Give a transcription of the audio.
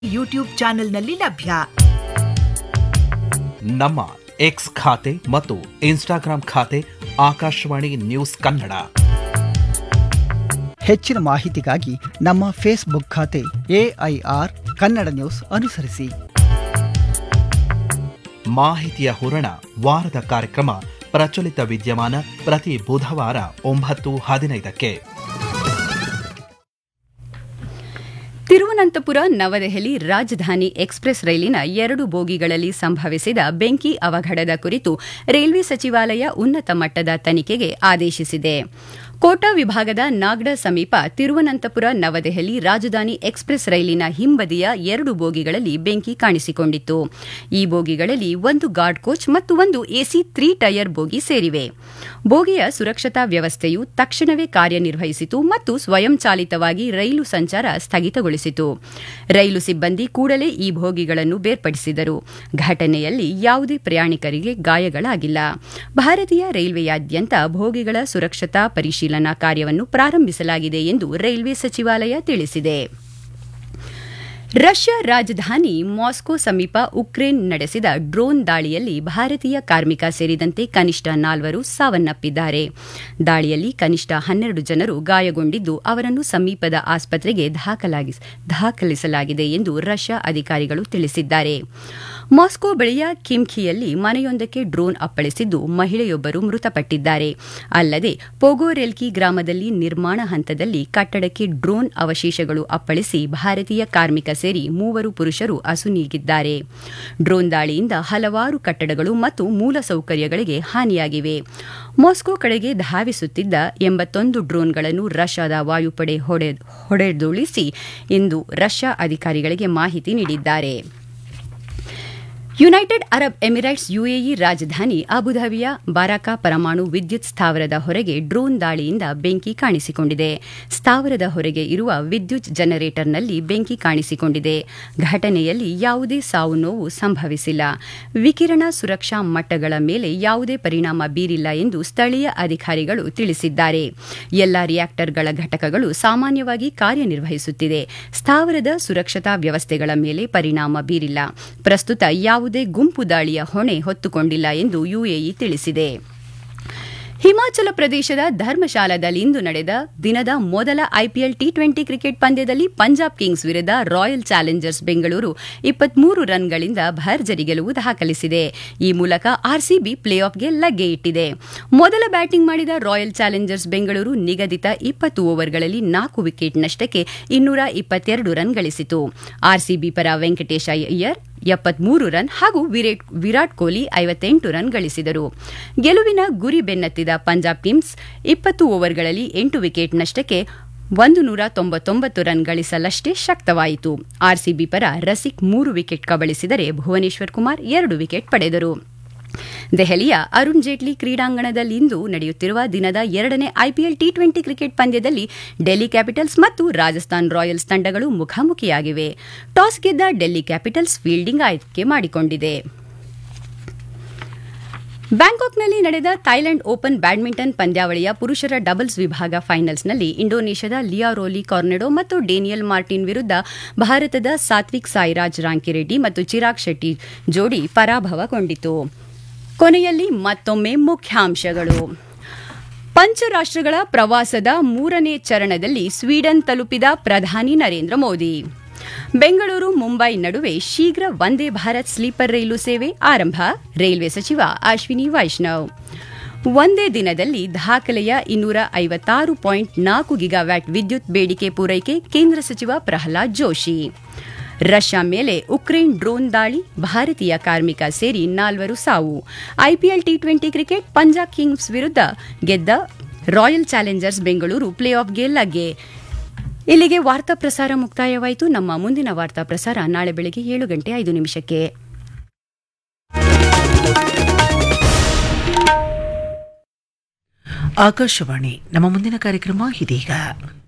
YouTube ಚಾನೆಲ್ನಲ್ಲಿ ಲಭ್ಯ ನಮ್ಮ ಎಕ್ಸ್ ಖಾತೆ ಮತ್ತು ಇನ್ಸ್ಟಾಗ್ರಾಂ ಖಾತೆ ಆಕಾಶವಾಣಿ ನ್ಯೂಸ್ ಕನ್ನಡ ಹೆಚ್ಚಿನ ಮಾಹಿತಿಗಾಗಿ ನಮ್ಮ ಫೇಸ್ಬುಕ್ ಖಾತೆ ಎಐಆರ್ ಕನ್ನಡ ನ್ಯೂಸ್ ಅನುಸರಿಸಿ ಮಾಹಿತಿಯ ಹೂರಣ ವಾರದ ಕಾರ್ಯಕ್ರಮ ಪ್ರಚಲಿತ ವಿದ್ಯಮಾನ ಪ್ರತಿ ಬುಧವಾರ ಒಂಬತ್ತು ಹದಿನೈದಕ್ಕೆ ತಿರುವನಂತಪುರ ನವದೆಹಲಿ ರಾಜಧಾನಿ ಎಕ್ಸ್ಪ್ರೆಸ್ ರೈಲಿನ ಎರಡು ಬೋಗಿಗಳಲ್ಲಿ ಸಂಭವಿಸಿದ ಬೆಂಕಿ ಅವಘಡದ ಕುರಿತು ರೈಲ್ವೆ ಸಚಿವಾಲಯ ಉನ್ನತ ಮಟ್ಟದ ತನಿಖೆಗೆ ಆದೇಶಿಸಿದೆ ಕೋಟಾ ವಿಭಾಗದ ನಾಗ್ಡ ಸಮೀಪ ತಿರುವನಂತಪುರ ನವದೆಹಲಿ ರಾಜಧಾನಿ ಎಕ್ಸ್ಪ್ರೆಸ್ ರೈಲಿನ ಹಿಂಬದಿಯ ಎರಡು ಬೋಗಿಗಳಲ್ಲಿ ಬೆಂಕಿ ಕಾಣಿಸಿಕೊಂಡಿತ್ತು ಈ ಬೋಗಿಗಳಲ್ಲಿ ಒಂದು ಗಾರ್ಡ್ ಕೋಚ್ ಮತ್ತು ಒಂದು ಎಸಿ ತ್ರೀ ಟೈರ್ ಬೋಗಿ ಸೇರಿವೆ ಬೋಗಿಯ ಸುರಕ್ಷತಾ ವ್ಯವಸ್ಥೆಯು ತಕ್ಷಣವೇ ಕಾರ್ಯನಿರ್ವಹಿಸಿತು ಮತ್ತು ಸ್ವಯಂಚಾಲಿತವಾಗಿ ರೈಲು ಸಂಚಾರ ಸ್ಥಗಿತಗೊಳಿಸಿತು ರೈಲು ಸಿಬ್ಬಂದಿ ಕೂಡಲೇ ಈ ಬೋಗಿಗಳನ್ನು ಬೇರ್ಪಡಿಸಿದರು ಘಟನೆಯಲ್ಲಿ ಯಾವುದೇ ಪ್ರಯಾಣಿಕರಿಗೆ ಗಾಯಗಳಾಗಿಲ್ಲ ಭಾರತೀಯ ರೈಲ್ವೆಯಾದ್ಯಂತ ಬೋಗಿಗಳ ಸುರಕ್ಷತಾ ಪರಿಶೀಲನಾ ಕಾರ್ಯವನ್ನು ಪ್ರಾರಂಭಿಸಲಾಗಿದೆ ಎಂದು ರೈಲ್ವೆ ಸಚಿವಾಲಯ ತಿಳಿಸಿದೆ ರಷ್ಯಾ ರಾಜಧಾನಿ ಮಾಸ್ಕೋ ಸಮೀಪ ಉಕ್ರೇನ್ ನಡೆಸಿದ ಡ್ರೋನ್ ದಾಳಿಯಲ್ಲಿ ಭಾರತೀಯ ಕಾರ್ಮಿಕ ಸೇರಿದಂತೆ ಕನಿಷ್ಠ ನಾಲ್ವರು ಸಾವನ್ನಪ್ಪಿದ್ದಾರೆ ದಾಳಿಯಲ್ಲಿ ಕನಿಷ್ಠ ಹನ್ನೆರಡು ಜನರು ಗಾಯಗೊಂಡಿದ್ದು ಅವರನ್ನು ಸಮೀಪದ ಆಸ್ಪತ್ರೆಗೆ ದಾಖಲಿಸಲಾಗಿದೆ ಎಂದು ರಷ್ಯಾ ಅಧಿಕಾರಿಗಳು ತಿಳಿಸಿದ್ದಾರೆ ಮಾಸ್ಕೋ ಬಳಿಯ ಕಿಮ್ಖಿಯಲ್ಲಿ ಮನೆಯೊಂದಕ್ಕೆ ಡ್ರೋನ್ ಅಪ್ಪಳಿಸಿದ್ದು ಮಹಿಳೆಯೊಬ್ಬರು ಮೃತಪಟ್ಟಿದ್ದಾರೆ ಅಲ್ಲದೆ ಪೋಗೋರೆಲ್ಕಿ ಗ್ರಾಮದಲ್ಲಿ ನಿರ್ಮಾಣ ಹಂತದಲ್ಲಿ ಕಟ್ಟಡಕ್ಕೆ ಡ್ರೋನ್ ಅವಶೇಷಗಳು ಅಪ್ಪಳಿಸಿ ಭಾರತೀಯ ಕಾರ್ಮಿಕ ಸೇರಿ ಮೂವರು ಪುರುಷರು ಅಸುನೀಗಿದ್ದಾರೆ ಡ್ರೋನ್ ದಾಳಿಯಿಂದ ಹಲವಾರು ಕಟ್ಟಡಗಳು ಮತ್ತು ಮೂಲಸೌಕರ್ಯಗಳಿಗೆ ಹಾನಿಯಾಗಿವೆ ಮಾಸ್ಕೋ ಕಡೆಗೆ ಧಾವಿಸುತ್ತಿದ್ದ ಎಂಬತ್ತೊಂದು ಡ್ರೋನ್ಗಳನ್ನು ರಷ್ಯಾದ ವಾಯುಪಡೆ ಹೊಡೆದುರುಳಿಸಿ ಎಂದು ರಷ್ಯಾ ಅಧಿಕಾರಿಗಳಿಗೆ ಮಾಹಿತಿ ನೀಡಿದ್ದಾರೆ ಯುನೈಟೆಡ್ ಅರಬ್ ಎಮಿರೇಟ್ಸ್ ಯುಎಇ ರಾಜಧಾನಿ ಅಬುಧಾಬಿಯ ಬಾರಾಕಾ ಪರಮಾಣು ವಿದ್ಯುತ್ ಸ್ಥಾವರದ ಹೊರಗೆ ಡ್ರೋನ್ ದಾಳಿಯಿಂದ ಬೆಂಕಿ ಕಾಣಿಸಿಕೊಂಡಿದೆ ಸ್ಥಾವರದ ಹೊರಗೆ ಇರುವ ವಿದ್ಯುತ್ ಜನರೇಟರ್ನಲ್ಲಿ ಬೆಂಕಿ ಕಾಣಿಸಿಕೊಂಡಿದೆ ಘಟನೆಯಲ್ಲಿ ಯಾವುದೇ ಸಾವು ನೋವು ಸಂಭವಿಸಿಲ್ಲ ವಿಕಿರಣ ಸುರಕ್ಷಾ ಮಟ್ಟಗಳ ಮೇಲೆ ಯಾವುದೇ ಪರಿಣಾಮ ಬೀರಿಲ್ಲ ಎಂದು ಸ್ಥಳೀಯ ಅಧಿಕಾರಿಗಳು ತಿಳಿಸಿದ್ದಾರೆ ಎಲ್ಲ ರಿಯಾಕ್ಟರ್ಗಳ ಘಟಕಗಳು ಸಾಮಾನ್ಯವಾಗಿ ಕಾರ್ಯನಿರ್ವಹಿಸುತ್ತಿದೆ ಸ್ಥಾವರದ ಸುರಕ್ಷತಾ ವ್ಯವಸ್ಥೆಗಳ ಮೇಲೆ ಪರಿಣಾಮ ಬೀರಿಲ್ಲ ಪ್ರಸ್ತುತ ಯಾವುದೇ ಗುಂಪು ದಾಳಿಯ ಹೊಣೆ ಹೊತ್ತುಕೊಂಡಿಲ್ಲ ಎಂದು ಯುಎಇ ತಿಳಿಸಿದೆ ಹಿಮಾಚಲ ಪ್ರದೇಶದ ಧರ್ಮಶಾಲಾದಲ್ಲಿಂದು ನಡೆದ ದಿನದ ಮೊದಲ ಐಪಿಎಲ್ ಟಿ ಟ್ವೆಂಟಿ ಕ್ರಿಕೆಟ್ ಪಂದ್ಯದಲ್ಲಿ ಪಂಜಾಬ್ ಕಿಂಗ್ಸ್ ವಿರುದ್ಧ ರಾಯಲ್ ಚಾಲೆಂಜರ್ಸ್ ಬೆಂಗಳೂರು ಇಪ್ಪತ್ಮೂರು ರನ್ಗಳಿಂದ ಭರ್ಜರಿ ಗೆಲುವು ದಾಖಲಿಸಿದೆ ಈ ಮೂಲಕ ಆರ್ಸಿಬಿ ಪ್ಲೇ ಆಫ್ಗೆ ಲಗ್ಗೆ ಇಟ್ಟಿದೆ ಮೊದಲ ಬ್ಯಾಟಿಂಗ್ ಮಾಡಿದ ರಾಯಲ್ ಚಾಲೆಂಜರ್ಸ್ ಬೆಂಗಳೂರು ನಿಗದಿತ ಇಪ್ಪತ್ತು ಓವರ್ಗಳಲ್ಲಿ ನಾಲ್ಕು ವಿಕೆಟ್ ನಷ್ಟಕ್ಕೆ ಇನ್ನೂರ ಇಪ್ಪತ್ತೆರಡು ರನ್ ಗಳಿಸಿತು ಆರ್ಸಿಬಿ ಪರ ವೆಂಕಟೇಶ ಅಯ್ಯರ್ ಎಪ್ಪತ್ಮೂರು ರನ್ ಹಾಗೂ ವಿರಾಟ್ ಕೊಹ್ಲಿ ಐವತ್ತೆಂಟು ರನ್ ಗಳಿಸಿದರು ಗೆಲುವಿನ ಗುರಿ ಬೆನ್ನತ್ತಿದ ಪಂಜಾಬ್ ಕಿಂಗ್ಸ್ ಇಪ್ಪತ್ತು ಓವರ್ಗಳಲ್ಲಿ ಎಂಟು ವಿಕೆಟ್ ನಷ್ಟಕ್ಕೆ ಒಂದು ನೂರ ತೊಂಬತ್ತೊಂಬತ್ತು ರನ್ ಗಳಿಸಲಷ್ಟೇ ಶಕ್ತವಾಯಿತು ಆರ್ಸಿಬಿ ಪರ ರಸಿಕ್ ಮೂರು ವಿಕೆಟ್ ಕಬಳಿಸಿದರೆ ಭುವನೇಶ್ವರ್ ಕುಮಾರ್ ಎರಡು ವಿಕೆಟ್ ಪಡೆದರು ದೆಹಲಿಯ ಅರುಣ್ ಜೇಟ್ಲಿ ಕ್ರೀಡಾಂಗಣದಲ್ಲಿಂದು ನಡೆಯುತ್ತಿರುವ ದಿನದ ಎರಡನೇ ಐಪಿಎಲ್ ಟಿ ಟ್ವೆಂಟಿ ಕ್ರಿಕೆಟ್ ಪಂದ್ಯದಲ್ಲಿ ಡೆಲ್ಲಿ ಕ್ಯಾಪಿಟಲ್ಸ್ ಮತ್ತು ರಾಜಸ್ಥಾನ್ ರಾಯಲ್ಸ್ ತಂಡಗಳು ಮುಖಾಮುಖಿಯಾಗಿವೆ ಟಾಸ್ ಗೆದ್ದ ಡೆಲ್ಲಿ ಕ್ಯಾಪಿಟಲ್ಸ್ ಫೀಲ್ಡಿಂಗ್ ಆಯ್ಕೆ ಮಾಡಿಕೊಂಡಿದೆ ಬ್ಯಾಂಕಾಕ್ನಲ್ಲಿ ನಡೆದ ಥೈಲ್ಯಾಂಡ್ ಓಪನ್ ಬ್ಯಾಡ್ಮಿಂಟನ್ ಪಂದ್ಯಾವಳಿಯ ಪುರುಷರ ಡಬಲ್ಸ್ ವಿಭಾಗ ಫೈನಲ್ಸ್ನಲ್ಲಿ ಇಂಡೋನೇಷ್ಯಾದ ಲಿಯಾರೋಲಿ ಕಾರ್ನೆಡೋ ಮತ್ತು ಡೇನಿಯಲ್ ಮಾರ್ಟಿನ್ ವಿರುದ್ಧ ಭಾರತದ ಸಾತ್ವಿಕ್ ಸಾಯಿರಾಜ್ ರಾಂಕಿರೆಡ್ಡಿ ಮತ್ತು ಚಿರಾಗ್ ಶೆಟ್ಟಿ ಜೋಡಿ ಪರಾಭವಗೊಂಡಿತು ಕೊನೆಯಲ್ಲಿ ಮತ್ತೊಮ್ಮೆ ಮುಖ್ಯಾಂಶಗಳು ಪಂಚರಾಷ್ಟ್ರಗಳ ಪ್ರವಾಸದ ಮೂರನೇ ಚರಣದಲ್ಲಿ ಸ್ವೀಡನ್ ತಲುಪಿದ ಪ್ರಧಾನಿ ನರೇಂದ್ರ ಮೋದಿ ಬೆಂಗಳೂರು ಮುಂಬೈ ನಡುವೆ ಶೀಘ್ರ ವಂದೇ ಭಾರತ್ ಸ್ಲೀಪರ್ ರೈಲು ಸೇವೆ ಆರಂಭ ರೈಲ್ವೆ ಸಚಿವ ಅಶ್ವಿನಿ ವೈಷ್ಣವ್ ಒಂದೇ ದಿನದಲ್ಲಿ ದಾಖಲೆಯ ಇನ್ನೂರ ಐವತ್ತಾರು ಪಾಯಿಂಟ್ ನಾಲ್ಕು ಗಿಗಾವ್ಯಾಟ್ ವಿದ್ಯುತ್ ಬೇಡಿಕೆ ಪೂರೈಕೆ ಕೇಂದ್ರ ಸಚಿವ ಪ್ರಹ್ಲಾದ್ ಜೋಶಿ ರಷ್ಯಾ ಮೇಲೆ ಉಕ್ರೇನ್ ಡ್ರೋನ್ ದಾಳಿ ಭಾರತೀಯ ಕಾರ್ಮಿಕ ಸೇರಿ ನಾಲ್ವರು ಸಾವು IPL T twenty cricket Punjab Kings ವಿರುದ್ಧ ಗೆದ್ದ ರಾಯಲ್ ಚಾಲೆಂಜರ್ಸ್ ಬೆಂಗಳೂರು ಪ್ಲೇ ಆಫ್ಗೆ ಲಗ್ಗೆ ಇಲ್ಲಿಗೆ ವಾರ್ತಾ ಪ್ರಸಾರ ಮುಕ್ತಾಯವಾಯಿತು ನಮ್ಮ ಮುಂದಿನ ವಾರ್ತಾ ಪ್ರಸಾರ ನಾಳೆ ಬೆಳಗ್ಗೆ ಏಳು ಗಂಟೆ ಐದು ನಿಮಿಷಕ್ಕೆ ಆಕಾಶವಾಣಿ ನಮ್ಮ ಮುಂದಿನ ಕಾರ್ಯಕ್ರಮ ಇದೀಗ